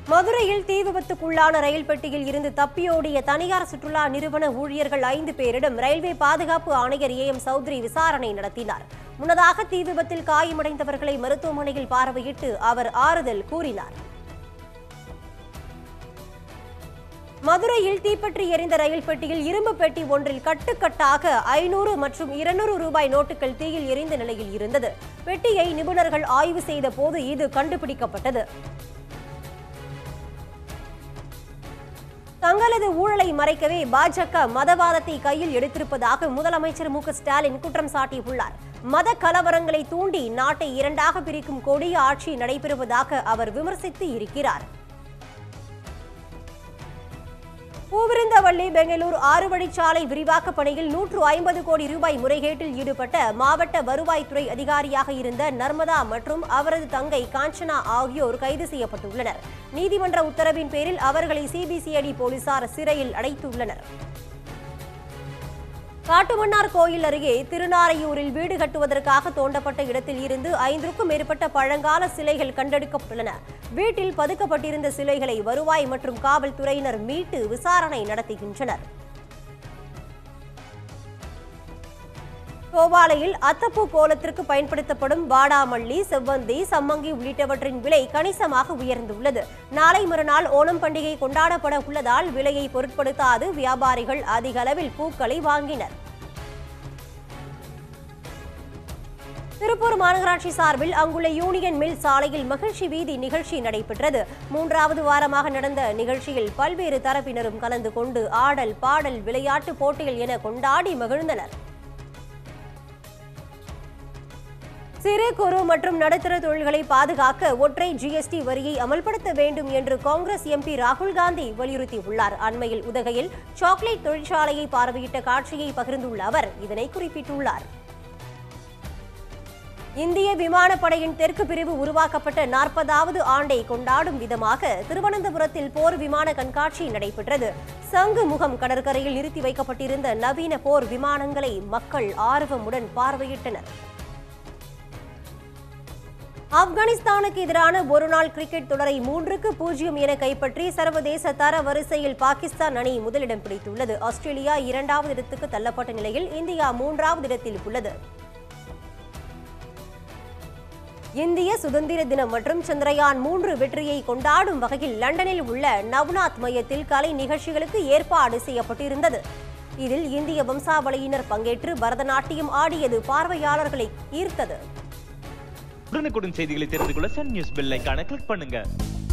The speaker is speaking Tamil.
மதுரையில் தீ விபத்துக்குள்ளான ரயில் பெட்டியில் இருந்து தப்பியோடிய தனியார் சுற்றுலா நிறுவன ஊழியர்கள் ஐந்து பேரிடம் ரயில்வே பாதுகாப்பு ஆணையர் ஏ எம் சௌத்ரி விசாரணை நடத்தினார் முன்னதாக தீ விபத்தில் காயமடைந்தவர்களை மருத்துவமனையில் பார்வையிட்டு அவர் ஆறுதல் கூறினார் மதுரையில் தீப்பற்றி எரிந்த ரயில் பெட்டியில் இரும்பு பெட்டி ஒன்றில் கட்டுக்கட்டாக ஐநூறு மற்றும் இருநூறு ரூபாய் நோட்டுகள் தீயில் எரிந்த நிலையில் இருந்தது பெட்டியை நிபுணர்கள் ஆய்வு செய்த போது இது கண்டுபிடிக்கப்பட்டது தங்களது ஊழலை மறைக்கவே பாஜக மதவாதத்தை கையில் எடுத்திருப்பதாக முதலமைச்சர் மு க ஸ்டாலின் குற்றம் சாட்டியுள்ளார் மத கலவரங்களை தூண்டி நாட்டை இரண்டாக பிரிக்கும் கொடிய ஆட்சி நடைபெறுவதாக அவர் விமர்சித்து இருக்கிறார் பூவிருந்தவள்ளி பெங்களூர் ஆறு வழிச்சாலை விரிவாக்க பணியில் நூற்று ஐம்பது கோடி ரூபாய் முறைகேட்டில் ஈடுபட்ட மாவட்ட வருவாய்த்துறை அதிகாரியாக இருந்த நர்மதா மற்றும் அவரது தங்கை காஞ்சனா ஆகியோர் கைது செய்யப்பட்டுள்ளனர் நீதிமன்ற உத்தரவின் பேரில் அவர்களை சிபிசிஐடி போலீசார் சிறையில் அடைத்துள்ளனர் காட்டுமன்னார் கோயில் அருகே திருநாரையூரில் வீடு கட்டுவதற்காக தோண்டப்பட்ட இடத்தில் இருந்து ஐந்திற்கும் மேற்பட்ட பழங்கால சிலைகள் கண்டெடுக்கப்பட்டுள்ளன வீட்டில் பதுக்கப்பட்டிருந்த சிலைகளை வருவாய் மற்றும் காவல்துறையினர் மீட்டு விசாரணை நடத்துகின்றனர் கோவாலையில் அத்தப்பூ கோலத்திற்கு பயன்படுத்தப்படும் வாடாமல்லி செவ்வந்தி சம்மங்கி உள்ளிட்டவற்றின் விலை கணிசமாக உயர்ந்துள்ளது நாளை மறுநாள் ஓணம் பண்டிகை கொண்டாடப்பட உள்ளதால் விலையை பொருட்படுத்தாது வியாபாரிகள் அதிக அளவில் பூக்களை வாங்கினர் திருப்பூர் மாநகராட்சி சார்பில் அங்குள்ள யூனியன் மில் சாலையில் மகிழ்ச்சி வீதி நிகழ்ச்சி நடைபெற்றது மூன்றாவது வாரமாக நடந்த நிகழ்ச்சியில் பல்வேறு தரப்பினரும் கலந்து கொண்டு ஆடல் பாடல் விளையாட்டு போட்டிகள் என கொண்டாடி மகிழ்ந்தனர் சிறு குறு மற்றும் நடுத்தர தொழில்களை பாதுகாக்க ஒற்றை ஜிஎஸ்டி வரியை அமல்படுத்த வேண்டும் என்று காங்கிரஸ் எம்பி ராகுல் காந்தி வலியுறுத்தியுள்ளார் அண்மையில் உதகையில் சாக்லேட் தொழிற்சாலையை பார்வையிட்ட காட்சியை பகிர்ந்துள்ள அவர் இதனை குறிப்பிட்டுள்ளார் இந்திய விமானப்படையின் தெற்கு பிரிவு உருவாக்கப்பட்ட நாற்பதாவது ஆண்டை கொண்டாடும் விதமாக திருவனந்தபுரத்தில் போர் விமான கண்காட்சி நடைபெற்றது சங்கு முகம் கடற்கரையில் நிறுத்தி வைக்கப்பட்டிருந்த நவீன போர் விமானங்களை மக்கள் ஆர்வமுடன் பார்வையிட்டனர் ஆப்கானிஸ்தானுக்கு எதிரான ஒருநாள் கிரிக்கெட் தொடரை மூன்றுக்கு பூஜ்ஜியம் என கைப்பற்றி சர்வதேச தர வரிசையில் பாகிஸ்தான் அணி முதலிடம் பிடித்துள்ளது ஆஸ்திரேலியா இரண்டாவது இடத்துக்கு தள்ளப்பட்ட நிலையில் இந்தியா மூன்றாவது இடத்தில் உள்ளது இந்திய சுதந்திர தினம் மற்றும் சந்திரயான் மூன்று வெற்றியை கொண்டாடும் வகையில் லண்டனில் உள்ள நவ்நாத் மையத்தில் கலை நிகழ்ச்சிகளுக்கு ஏற்பாடு செய்யப்பட்டிருந்தது இதில் இந்திய வம்சாவளியினர் பங்கேற்று பரதநாட்டியம் ஆடியது பார்வையாளர்களை ஈர்த்தது உடனுக்குடன் செய்திகளை தெரிந்து கொள்ள சன் நியூஸ் பெல் ஐகானை கிளிக் பண்ணுங்க